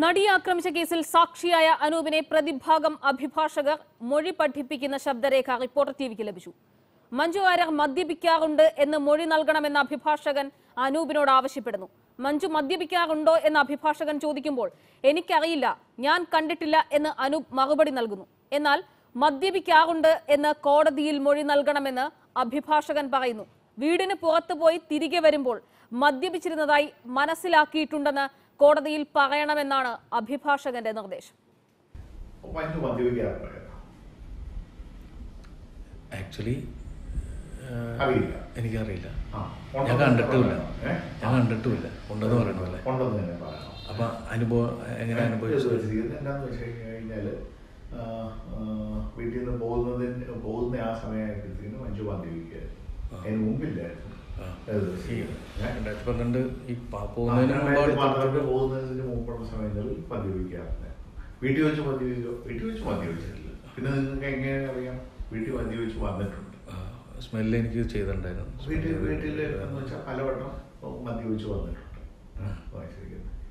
നടിയെ ആക്രമിച്ച കേസിൽ സാക്ഷിയായ അനൂപിനെ പ്രതിഭാഗം അഭിഭാഷകർ മൊഴി പഠിപ്പിക്കുന്ന ശബ്ദരേഖ റിപ്പോർട്ടർ ടിവിക്ക് ലഭിച്ചു മഞ്ജു വാര്യർ മദ്യപിക്കാറുണ്ട് എന്ന് മൊഴി നൽകണമെന്ന അഭിഭാഷകൻ അനൂപിനോട് ആവശ്യപ്പെടുന്നു മഞ്ജു മദ്യപിക്കാറുണ്ടോ എന്ന് അഭിഭാഷകൻ ചോദിക്കുമ്പോൾ എനിക്കറിയില്ല ഞാൻ കണ്ടിട്ടില്ല എന്ന് അനൂപ് മറുപടി നൽകുന്നു എന്നാൽ മദ്യപിക്കാറുണ്ട് എന്ന് കോടതിയിൽ മൊഴി നൽകണമെന്ന് അഭിഭാഷകൻ പറയുന്നു വീടിന് പുറത്തു പോയി തിരികെ വരുമ്പോൾ മദ്യപിച്ചിരുന്നതായി മനസ്സിലാക്കിയിട്ടുണ്ടെന്ന് കോടതിയിൽ പറയണമെന്നാണ് അഭിഭാഷകന്റെ നിർദ്ദേശം മഞ്ഞ് മദ്യപിക്കാറുണ്ട് ആക്ച്വലി അറിയില്ല എനിക്കറിയില്ല ആ, ഞാൻ ഉണ്ടെന്ന് കണ്ടിട്ടുമില്ല പറയണം. ഏ? ഞാൻ കണ്ടിട്ടുമില്ല ഉണ്ടെന്ന് പറയണ പോലെ ഉണ്ടെന്ന് തന്നെ പറയണം അപ്പൊ അനുഭവം എങ്ങനെ അനുഭവിച്ചത് അനുഭവിച്ചത് എന്താന്ന് വെച്ച് കഴിഞ്ഞാല് ആ, ആ, വീട്ടിൽ നിന്ന് പോകുന്നതിന് പോകുന്ന ആ സമയമായപ്പോഴത്തേക്കും മഞ്ജു മദ്യപിക്കുകയായിരുന്നു അതിന് മുമ്പില്ലായിരുന്നു ആ. ഏത് ഈ ദിവസം? ഏ? രണ്ടായിരത്തി പന്ത്രണ്ട് ഈ പ- പോകുന്നതിന് മുമ്പ് രണ്ടായിരത്തി പന്ത്രണ്ട് അടുത്ത് പോകുന്നതിന് മുമ്പുള്ള സമയങ്ങളിൽ മദ്യപിക്കാറില്ല വീട്ടിൽ വെച്ച് മദ്യപിക്കോ വീട്ടിൽ വെച്ച് മദ്യപിച്ചിട്ടില്ല പിന്നെ നിങ്ങൾക്ക് എങ്ങനെ അറിയാം വീട്ടിൽ മദ്യപിച്ച് വന്നിട്ടുണ്ട് ആ, സ്മെല്ല് എനിക്ക് ചെയ്തിട്ടുണ്ടായിരുന്നു വീട്ടിൽ സ്മെല്ല് വീട്ടിൽ എന്ന് വെച്ചാൽ പലവട്ടം മദ്യപിച്ച് വന്നിട്ടുണ്ട് ആ, വായിച്ചിരിക്കുന്നത്